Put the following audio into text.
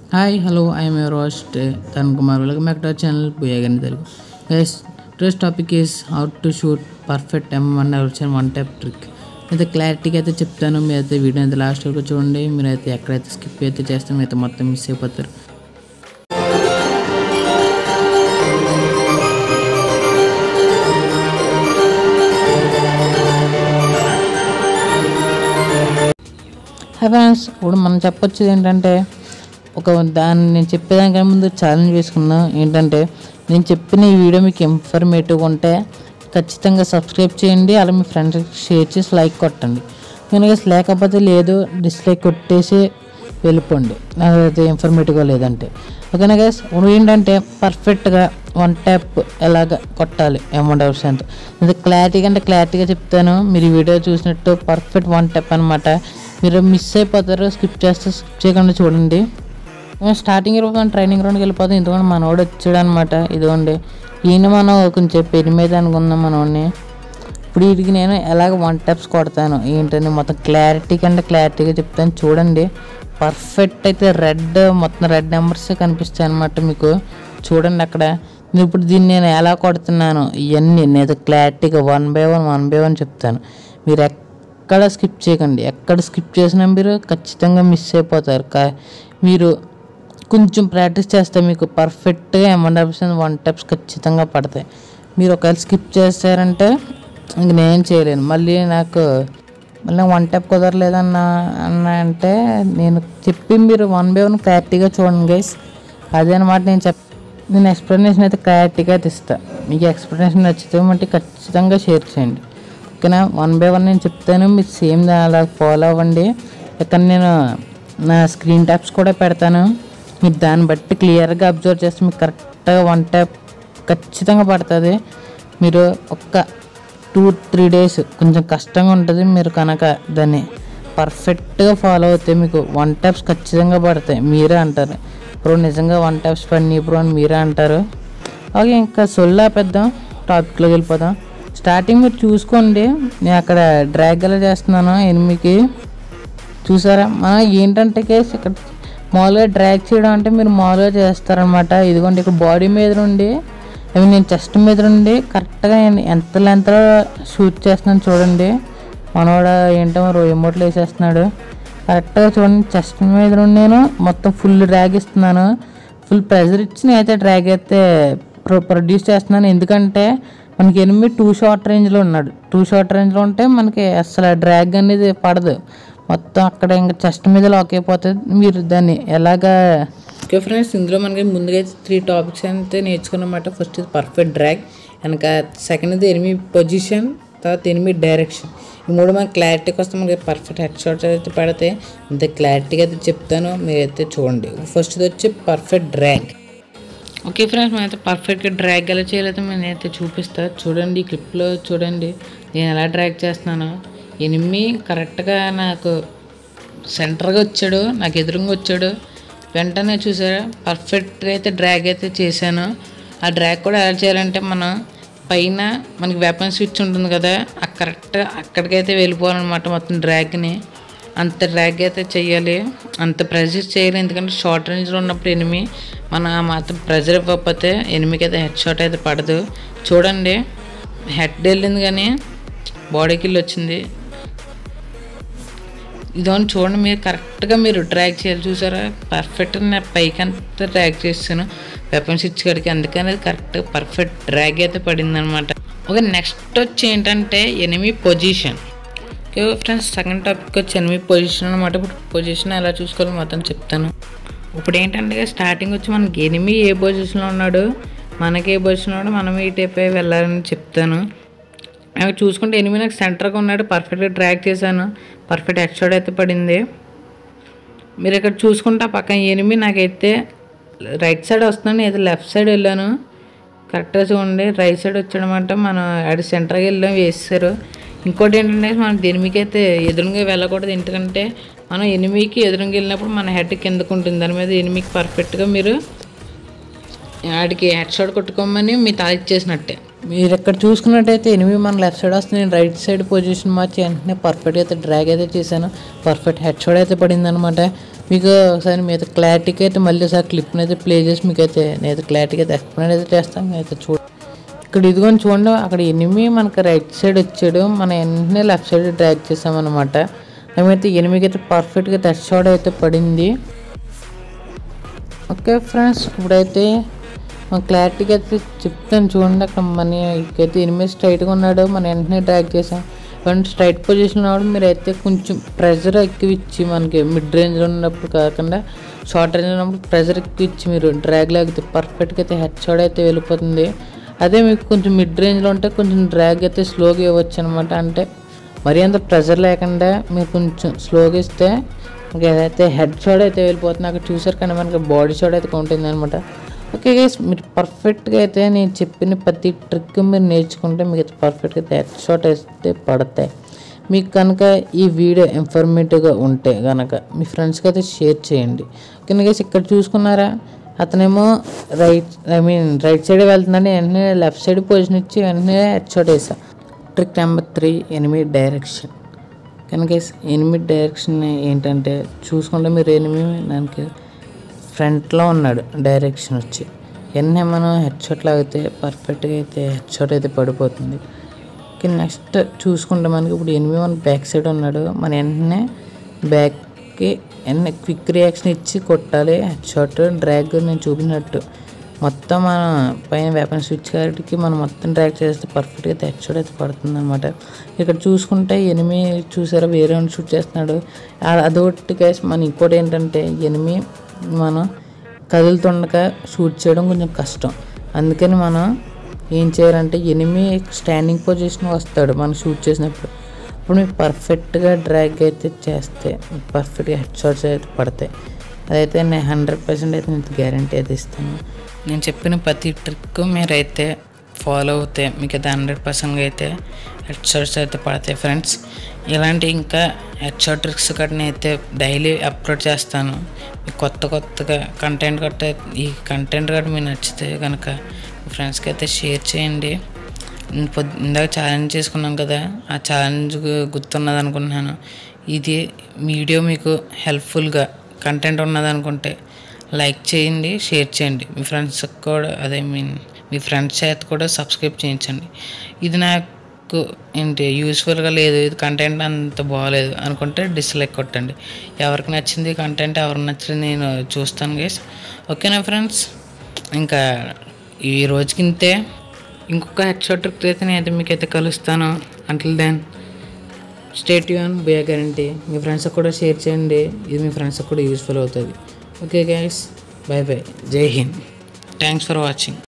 hi hello I'm your host Tarun Kumar welcome back to our channel బుయాగని Telugu guys today's topic is how to shoot perfect M one వచ్చిన one type trick అయితే క్లారిటీగా అయితే చెప్తాను మీరైతే video అయితే లాస్ట్ వరకు చూడండి మీరైతే ఎక్కడైతే స్కిప్ అయితే చేస్తే మీరైతే మొత్తం మిస్ అయిపోతారు హాయ్ ఫ్రెండ్స్ ఇప్పుడు మనం చెప్పొచ్చేది ఏంటంటే ఒక దాన్ని నేను చెప్పేదానికన్నా ముందు ఛాలెంజ్ వేసుకున్నాం ఏంటంటే నేను చెప్పిన ఈ వీడియో మీకు ఇన్ఫర్మేటివ్ ఉంటే ఖచ్చితంగా సబ్స్క్రైబ్ చేయండి అలా మీ ఫ్రెండ్స్కి షేర్ చేసి లైక్ కొట్టండి కనుక లేకపోతే లేదు డిస్లైక్ కొట్టేసి వెళ్ళిపోండి నాకైతే ఇన్ఫర్మేటివ్గా లేదంటే ఓకేనా గైస్ ఇప్పుడు ఏంటంటే పర్ఫెక్ట్గా వన్ ట్యాప్ ఎలాగ కొట్టాలి అమౌంట్ అవసరం ఇది క్లారిటీగా అంటే క్లారిటీగా చెప్తాను మీరు ఈ వీడియో చూసినట్టు పర్ఫెక్ట్ వన్ ట్యాప్ అనమాట మీరు మిస్ అయిపోతారు స్కిప్ చేస్తే స్కిప్ చేయకుండా చూడండి మేము స్టార్టింగ్ రోజు మనం ట్రైనింగ్ రౌండ్కి వెళ్ళిపోతాం ఎందుకంటే మనోడు వచ్చాడు అనమాట ఇదిగోండి ఈయన మనం కొంచెం పెరి మీద అనుకున్నాం మనోడిని ఇప్పుడు వీటికి నేను ఎలాగ వన్ టెప్స్ కొడతాను ఏంటని మొత్తం క్లారిటీ కంటే క్లారిటీగా చెప్తాను చూడండి పర్ఫెక్ట్ అయితే రెడ్ మొత్తం రెడ్ నెంబర్స్ కనిపిస్తాయి అనమాట మీకు చూడండి అక్కడ నేను ఇప్పుడు దీన్ని నేను ఎలా కొడుతున్నాను ఇవన్నీ నేను క్లారిటీగా one by one one by one చెప్తాను మీరు ఎక్కడ స్కిప్ చేయకండి ఎక్కడ స్కిప్ చేసినా మీరు ఖచ్చితంగా మిస్ అయిపోతారు కా- మీరు కొంచెం ప్రాక్టీస్ చేస్తే మీకు పర్ఫెక్ట్గా ఎమండ్ పర్సెంట్ వన్ టెప్స్ ఖచ్చితంగా పడతాయి మీరు ఒకవేళ స్కిప్ చేస్తారంటే ఇంక నేను చేయలేను మళ్ళీ నాకు మళ్ళీ వన్ టెప్ కుదరలేదన్న అన్న అంటే నేను చెప్పి మీరు వన్ బై వన్ క్లారిటీగా చూడండి గైస్ అదే అనమాట నేను చెప్ నేను ఎక్స్ప్లెనేషన్ అయితే క్లారిటీగా అయితే ఇస్తాను మీకు ఎక్స్ప్లెనేషన్ నచ్చితే మట్టి ఖచ్చితంగా షేర్ చేయండి ఓకేనా వన్ బై వన్ నేను చెప్తాను మీరు సేమ్ అలా ఫాలో అవ్వండి ఇక్కడ నేను నా స్క్రీన్ ట్యాప్స్ కూడా పెడతాను మీరు దాన్ని బట్టి క్లియర్గా అబ్జర్వ్ చేస్తే మీకు కరెక్ట్గా వన్ ట్యాప్ ఖచ్చితంగా పడుతుంది మీరు ఒక్క టూ త్రీ డేస్ కొంచెం కష్టంగా ఉంటుంది మీరు కనుక దాన్ని పర్ఫెక్ట్గా ఫాలో అవుతే మీకు వన్ ట్యాప్స్ ఖచ్చితంగా పడతాయి మీరే అంటారు బ్రో నిజంగా వన్ ట్యాప్స్ పడినాయి బ్రో అని మీరే అంటారు ఓకే ఇంకా సొల్లా పెద్దాం టాపిక్లోకి వెళ్ళిపోదాం స్టార్టింగ్ మీరు చూసుకోండి నేను అక్కడ డ్రాగ్ ఎలా చేస్తున్నాను ఎనిమిదికి చూసారా మనం ఏంటంటే కేసు ఇక్కడ మామూలుగా డ్రాగ్ చేయడం అంటే మీరు మామూలుగా చేస్తారనమాట ఇదిగోండి ఇక్కడ బాడీ మీద నుండి అవి నేను చెస్ట్ మీద నుండి కరెక్ట్గా నేను ఎంత లెంత్లో షూట్ చేస్తున్నాను చూడండి మనోడ ఏంటో మరి ఎమోట్లు వేసేస్తున్నాడు కరెక్ట్గా చూడండి చెస్ట్ మీద నుండి నేను మొత్తం ఫుల్ డ్రాగ్ ఇస్తున్నాను ఫుల్ ప్రెజర్ ఇచ్చి నేనైతే డ్రాగ్ అయితే ప్రొ ప్రొడ్యూస్ చేస్తున్నాను ఎందుకంటే మనకి ఎనిమిది టూ షార్ట్ రేంజ్లో ఉన్నాడు టూ షార్ట్ రేంజ్లో ఉంటే మనకి అసలు డ్రాగ్ అనేది పడదు మొత్తం అక్కడ ఇంకా చెస్ట్ మీద లాక్ అయిపోతుంది మీరు దాన్ని ఎలాగా ఓకే ఫ్రెండ్స్ ఇందులో మనకి ముందుగా అయితే త్రీ టాపిక్స్ అయితే నేర్చుకున్నమాట ఫస్ట్ ఇది పర్ఫెక్ట్ డ్రాగ్ వెనక సెకండ్ ఇది ఎనిమి పొజిషన్ తర్వాత ఎనిమి డైరెక్షన్ ఈ మూడు మనకి క్లారిటీకి వస్తే మనకి పర్ఫెక్ట్ హెడ్ షాట్స్ అయితే పడితే అంత క్లారిటీగా అయితే చెప్తాను మీరైతే చూడండి ఫస్ట్ వచ్చి పర్ఫెక్ట్ డ్రాగ్ ఓకే ఫ్రెండ్స్ మనైతే పర్ఫెక్ట్గా డ్రాగ్ ఎలా చేయలేదో నేనైతే చూపిస్తా చూడండి ఈ క్లిప్లో చూడండి నేను ఎలా డ్రాగ్ చేస్తున్నాను ఎనిమి కరెక్ట్గా నాకు సెంటర్గా వచ్చాడు నాకు ఎదురుగా వచ్చాడు వెంటనే చూసారా పర్ఫెక్ట్గా అయితే డ్రాగ్ అయితే చేశాను ఆ డ్రాగ్ కూడా ఎలా చేయాలంటే మనం పైన మనకి వెపన్ స్విచ్ ఉంటుంది కదా ఆ కరెక్ట్గా అక్కడికైతే వెళ్ళిపోవాలన్నమాట మొత్తం డ్రాగ్ని అంత డ్రాగ్ అయితే చేయాలి అంత ప్రెజర్ చేయాలి ఎందుకంటే షార్ట్ రేంజ్లో ఉన్నప్పుడు ఎనిమి మన ఆ మాత్రం ప్రెజర్ ఇవ్వకపోతే ఎనిమికి అయితే హెడ్ షాట్ అయితే పడదు చూడండి హెడ్ వెళ్ళింది కానీ బాడీకి వెళ్ళి వచ్చింది ఇదోని చూడండి మీరు కరెక్ట్గా మీరు ట్రాక్ చేయాలి చూసారా పర్ఫెక్ట్గా నేను పైకి అంతా ట్రాక్ చేస్తాను వెపన్ స్విచ్ కడికి అందుకని అది కరెక్ట్ పర్ఫెక్ట్ డ్రాగ్ అయితే పడింది అనమాట ఓకే నెక్స్ట్ వచ్చి ఏంటంటే enemy position okay friends second topic వచ్చి ఎనిమి పొజిషన్ అనమాట ఇప్పుడు పొజిషన్ ఎలా చూసుకోవాలో మొత్తం చెప్తాను ఇప్పుడు ఏంటంటే స్టార్టింగ్ వచ్చి మనకి ఎనిమి ఏ పొజిషన్లో ఉన్నాడు మనకి ఏ పొజిషన్లో ఉన్నాడు మనం ఈ టైప్ వెళ్ళాలని చెప్తాను అవి చూసుకుంటే ఎనిమిది నాకు సెంటర్గా ఉన్నాడు పర్ఫెక్ట్గా ట్రాక్ చేశాను పర్ఫెక్ట్ హెడ్ షాట్ అయితే పడింది మీరు ఇక్కడ చూసుకుంటే ఆ పక్కన ఎనిమిది నాకైతే రైట్ సైడ్ వస్తున్నాను ఏదో లెఫ్ట్ సైడ్ వెళ్ళాను కరెక్ట్గా చూడండి రైట్ సైడ్ వచ్చాడనమాట మనం అటు సెంటర్కి వెళ్ళాం వేసారు ఇంకోటి ఏంటంటే మనం ఎనిమికి అయితే ఎదురుగా వెళ్ళకూడదు ఎందుకంటే మనం ఎనిమికి ఎదురుగా వెళ్ళినప్పుడు మన హెడ్ కిందకు ఉంటుంది దాని మీద ఎనిమికి పర్ఫెక్ట్గా మీరు ఆడికి హెడ్ షాట్ కొట్టుకోమని మీ తల ఇచ్చేసినట్టే మీరు ఇక్కడ చూసుకున్నట్టయితే ఎనిమిది మన లెఫ్ట్ సైడ్ వస్తుంది నేను రైట్ సైడ్ పొజిషన్ మార్చి వెంటనే పర్ఫెక్ట్గా అయితే డ్రాగ్ అయితే చేశాను పర్ఫెక్ట్ హెడ్ షాట్ అయితే పడింది అనమాట మీకు ఒకసారి మీద క్లారిటీకి అయితే మళ్ళీ ఒకసారి క్లిప్ని అయితే ప్లే చేసి మీకు అయితే నేనైతే క్లారిటీగా అయితే ఎక్స్ప్లెయిన్ అయితే చేస్తాను మీరైతే చూడ ఇక్కడ ఇదిగోని చూడండి అక్కడ ఎనిమిది మనకి రైట్ సైడ్ వచ్చాడు మన వెంటనే లెఫ్ట్ సైడ్ డ్రాగ్ చేసామన్నమాట మేమైతే ఎనిమిదికి అయితే పర్ఫెక్ట్గా హెడ్ షాట్ అయితే పడింది ఓకే ఫ్రెండ్స్ ఇప్పుడైతే మన క్లారిటీగా అయితే చెప్తాను చూడండి అక్కడ మన అయితే ఎనిమిది స్ట్రైట్గా ఉన్నాడు మన వెంటనే డ్రాగ్ చేసాం వెంటనే స్ట్రైట్ పొజిషన్ ఉన్నప్పుడు మీరు అయితే కొంచెం ప్రెషర్ ఎక్కువ ఇచ్చి మనకి మిడ్ రేంజ్లో ఉన్నప్పుడు కాకుండా షార్ట్ రేంజ్ ఉన్నప్పుడు ప్రెషర్ ఎక్కువ ఇచ్చి మీరు డ్రాగ్ లాగితే పర్ఫెక్ట్గా అయితే హెడ్ షాట్ అయితే వెళ్ళిపోతుంది అదే మీకు కొంచెం మిడ్ రేంజ్లో ఉంటే కొంచెం డ్రాగ్ అయితే స్లోగా ఇవ్వచ్చు అనమాట అంటే మరీ అంత ప్రెషర్ లేకుండా మీరు కొంచెం స్లోగా ఇస్తే మీకు ఏదైతే హెడ్ షాట్ అయితే వెళ్ళిపోతుంది అక్కడ చూసారు కానీ మనకి బాడీ షాట్ అయితే ఉంటుంది అనమాట ఓకే గైస్ మీరు పర్ఫెక్ట్గా అయితే నేను చెప్పిన ప్రతి ట్రిక్ మీరు నేర్చుకుంటే మీకు అయితే పర్ఫెక్ట్గా అయితే హెడ్ షాట్ అయితే పడతాయి మీకు కనుక ఈ వీడియో ఇన్ఫర్మేటివ్గా ఉంటే కనుక మీ ఫ్రెండ్స్కి అయితే షేర్ చేయండి ఓకే గైస్ ఇక్కడ చూసుకున్నారా అతనేమో right I mean right side వెళ్తున్నాడు వెంటనే లెఫ్ట్ సైడ్ పొజిషన్ ఇచ్చి వెంటనే హెడ్ షాట్ వేసా trick number three enemy direction కనుక ఎనిమిది డైరెక్షన్ ఏంటంటే చూసుకుంటే మీరు ఎనిమిది దానికి ఫ్రంట్లో ఉన్నాడు డైరెక్షన్ వచ్చి ఎన్ని మనం హెడ్ షాట్ లాగితే పర్ఫెక్ట్గా అయితే హెడ్ షాట్ అయితే పడిపోతుంది ఓకే నెక్స్ట్ చూసుకుంటే మనకి ఇప్పుడు ఎనిమిది మన బ్యాక్ సైడ్ ఉన్నాడు మన వెంటనే బ్యాక్కి ఎన్ని క్విక్ రియాక్షన్ ఇచ్చి కొట్టాలి హెడ్ షాట్ డ్రాగ్ నేను చూపినట్టు మొత్తం మన పైన వెపన్ స్విచ్ కాడికి మనం మొత్తం డ్రాగ్ చేస్తే పర్ఫెక్ట్గా హెడ్ షాట్ అయితే పడుతుంది అనమాట ఇక్కడ చూసుకుంటే ఎనిమి చూసారా వేరే వాడిని షూట్ చేస్తున్నాడు ఆ- అదొకటి కేసు మన ఇంకోటి ఏంటంటే ఎనిమి మనం కదులుతుండగా షూట్ చేయడం కొంచెం కష్టం అందుకని మనం ఏం చేయాలంటే ఎనిమి స్టాండింగ్ పొజిషన్ వస్తాడు మనం షూట్ చేసినప్పుడు అప్పుడు మీకు పర్ఫెక్ట్గా డ్రాగ్ అయితే చేస్తే మీకు పర్ఫెక్ట్గా హెడ్ షాట్స్ అయితే పడతాయి అదైతే నేను హండ్రెడ్ పర్సెంట్ అయితే నేను గ్యారంటీ అయితే ఇస్తాను నేను చెప్పిన ప్రతి ట్రిక్ మీరైతే ఫాలో అవుతే మీకు అయితే హండ్రెడ్ పర్సెంట్గా అయితే హెడ్ షాట్స్ అయితే పడతాయి ఫ్రెండ్స్ ఇలాంటి ఇంకా హెడ్ షాట్ ట్రిక్స్ కూడా అయితే డైలీ అప్లోడ్ చేస్తాను మీకు కొత్త కొత్తగా కంటెంట్ గట్ట ఈ కంటెంట్ గట్ట మీకు నచ్చితే కనుక మీ ఫ్రెండ్స్కి అయితే షేర్ చేయండి ఇన్- పొద్- ఇందాక ఛాలెంజ్ చేసుకున్నాం కదా ఆ ఛాలెంజ్ గు- గుర్తున్నది అనుకుంటున్నాను ఇది వీడియో మీకు హెల్ప్ఫుల్గా కంటెంట్ ఉన్నది అనుకుంటే లైక్ చేయండి షేర్ చేయండి మీ ఫ్రెండ్స్కి కూడా అదే మీన్ మీ ఫ్రెండ్స్ చేత కూడా సబ్స్క్రైబ్ చేయించండి ఇది నాకు ఏంటి యూస్ఫుల్గా లేదు ఇది కంటెంట్ అంత బాగాలేదు అనుకుంటే డిస్లైక్ కొట్టండి ఎవరికి నచ్చింది కంటెంట్ ఎవరికి నచ్చింది నేను చూస్తాను గైస్ ఓకేనా ఫ్రెండ్స్ ఇంకా ఈ రోజుకి ఇంతే ఇంకొక హెడ్ షాట్ ట్రిక్ అయితే నేనైతే మీకైతే కలుస్తాను అంటిల్ దెన్ స్టేట్ యూన్ బే గ్యారంటీ మీ ఫ్రెండ్స్కి కూడా షేర్ చేయండి ఇది మీ ఫ్రెండ్స్కి కూడా యూస్ఫుల్ అవుతుంది ఓకే గైస్ బాయ్ బాయ్ జై హింద్ థ్యాంక్స్ ఫర్ వాచింగ్